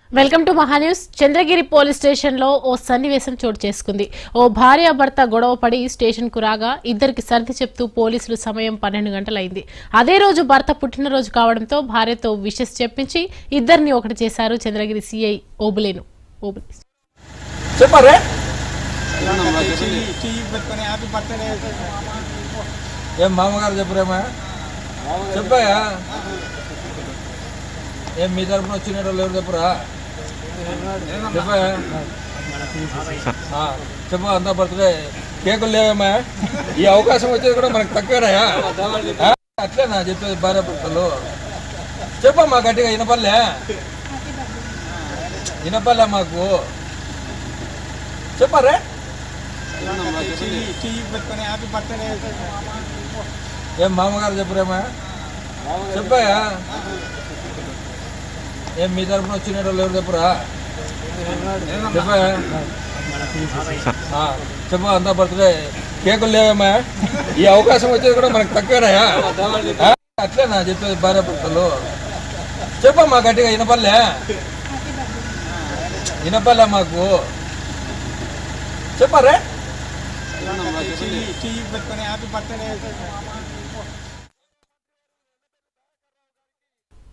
welcome to Maha news Chandragiri police station లో ఓ సన్నివేశం చోటు చేసుకుంది ఓ భార్య భర్త గొడవ పడి స్టేషన్ కు రాగా ఇద్దరికి సర్ది చెప్తూ పోలీసులు సమయం పన్నెండు గంటలైంది అదే రోజు భర్త పుట్టినరోజు కావడంతో భార్యతో విషెస్ చెప్పించి ఇద్దరిని ఒకటి చేశారు చంద్రగిరి సిఐ ఓబులేను ఓబులే చెప్పరే చెయ్యి పెట్టుకొని హ్యాపీ బర్త్డే ఏం మామగారు చెప్పరేమా చెప్పాయా ఏం మీ తరపున వచ్చిన వాళ్ళు ఎవరు చెప్పరా చెప్పాయా ఆ, చెప్పు అంతా బర్త్డే కేకులు లేవేమా ఈ అవకాశం వచ్చేది కూడా మనకు తక్కువేనాయా ఆ, అట్లేనా చెప్పేది భార్య భర్తలు చెప్పమ్మా గట్టిగా వినపల్లే వినపల్లే మాకు చెప్పరే చెయ్యి చెయ్యి పెట్టుకొని హ్యాపీ బర్త్డే ఏం మామగారు చెప్పరేమా చెప్పాయా ఏం మీ తరపున వచ్చిన వాళ్ళు ఎవరు చెప్పరా చెప్పాయా ఆ, చెప్పు అంతా బర్త్డే కేకులు లేవేమా ఈ అవకాశం వచ్చేది కూడా మనకు తక్కువేనాయా ఆ, అట్లేనా చెప్పేది భార్య భర్తలు చెప్పమ్మా గట్టిగా వినపల్లే వినపల్లే మాకు చెప్పరే చెయ్యి చెయ్యి పెట్టుకొని హ్యాపీ బర్త్డే